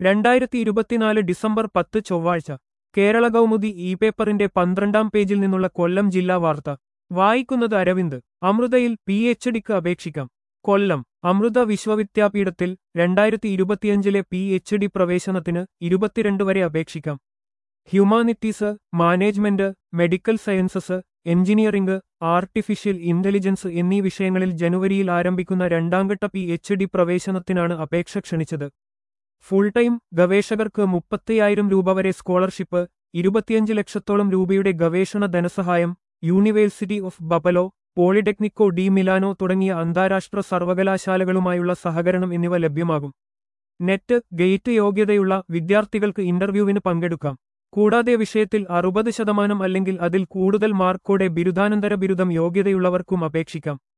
രണ്ടായിരത്തി ഇരുപത്തിനാല് ഡിസംബർ പത്ത് ചൊവ്വാഴ്ച കേരള കൗമുദി ഇ പേപ്പറിന്റെ പന്ത്രണ്ടാം പേജിൽ നിന്നുള്ള കൊല്ലം ജില്ലാ വാർത്ത വായിക്കുന്നത് അരവിന്ദ് അമൃതയിൽ പി എച്ച് ഡിക്ക് അപേക്ഷിക്കാം കൊല്ലം അമൃത വിശ്വവിദ്യാപീഠത്തിൽ രണ്ടായിരത്തി ഇരുപത്തിയഞ്ചിലെ പി എച്ച് ഡി പ്രവേശനത്തിന് ഇരുപത്തിരണ്ട് വരെ അപേക്ഷിക്കാം humanities management medical sciences engineering artificial intelligence എന്നീ വിഷയങ്ങളിൽ ജനുവരിയിൽ ആരംഭിക്കുന്ന രണ്ടാംഘട്ട പി എച്ച് ഡി പ്രവേശനത്തിനാണ് അപേക്ഷ ക്ഷണിച്ചത് ഫുൾ ടൈം ഗവേഷകർക്ക് മുപ്പത്തിയായിരം രൂപ വരെ സ്കോളർഷിപ്പ് ഇരുപത്തിയഞ്ച് ലക്ഷത്തോളം രൂപയുടെ ഗവേഷണ ധനസഹായം university of Buffalo Politecnico di Milano തുടങ്ങിയ അന്താരാഷ്ട്ര സർവകലാശാലകളുമായുള്ള സഹകരണം എന്നിവ ലഭ്യമാകും നെറ്റ് ഗേറ്റ് യോഗ്യതയുള്ള വിദ്യാർത്ഥികൾക്ക് ഇന്റർവ്യൂവിന് പങ്കെടുക്കാം കൂടാതെ വിഷയത്തിൽ അറുപത് ശതമാനം അല്ലെങ്കിൽ അതിൽ കൂടുതൽ മാർക്കോടെ ബിരുദാനന്തര ബിരുദം യോഗ്യതയുള്ളവർക്കും അപേക്ഷിക്കാം